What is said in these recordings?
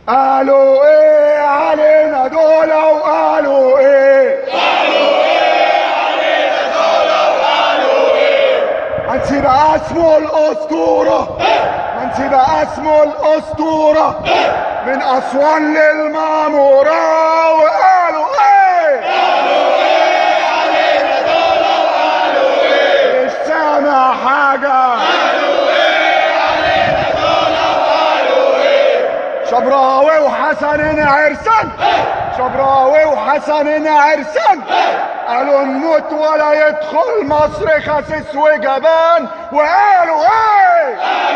قالوا ايه علينا دول وقالوا ايه هنسيب اسمه الاسطورة هنسيب اسمه الاسطورة من اسوان للمعمورة وقالوا ايه مش سامع حاجة شبراوي وحسن عرسان شبراوي وحسن عرسان قالوا نموت ولا يدخل مصر خسيس وجبان وقالوا ايه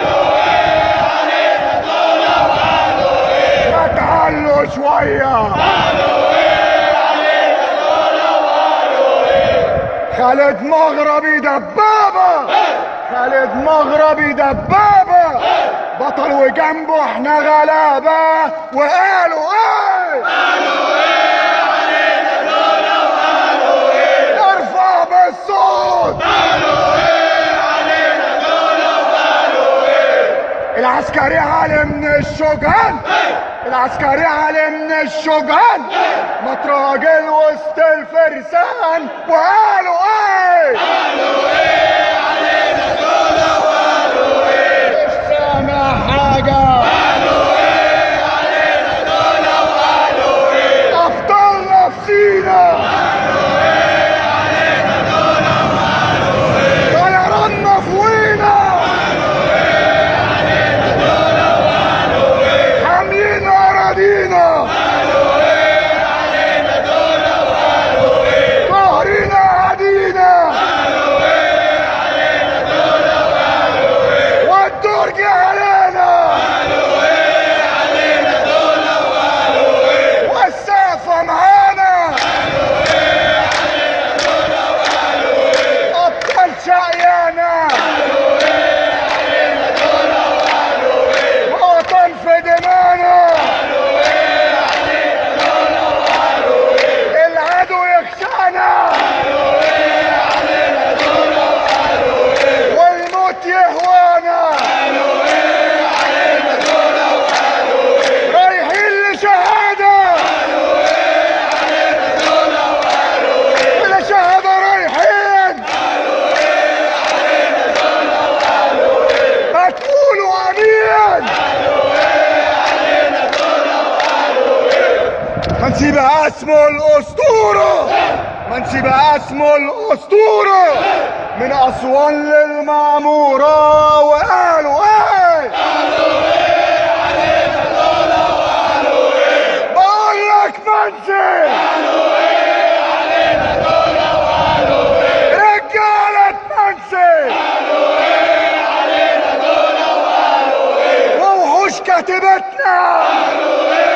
ما تعلوا شوية خالد مغربي دبابة خالد مغربي دبابة بطل وجنبه احنا غلابة وقالوا ايه ارفع بالصوت العسكري علي من الشجعان العسكري علي من الشجعان متراجل وسط الفرسان وقالوا ايه مش سامع حاجة أبطال نفسينا طيران مفوينا حاملين أراضينا قاهرين أعادينا والدور جه علينا والسقف معانا أبطال شقيانا وطن في دمانا العدو يخشانا والموت يهوانا رايحين لشهادة لشهادة رايحين ما تقولوا امين هنسيب اسمه الاسطورة هنسيب اسمه الاسطورة من اسوان للمعمورة وقالوا ايه بقول لك منزل رجالة منزل ووحوش كاتبتنا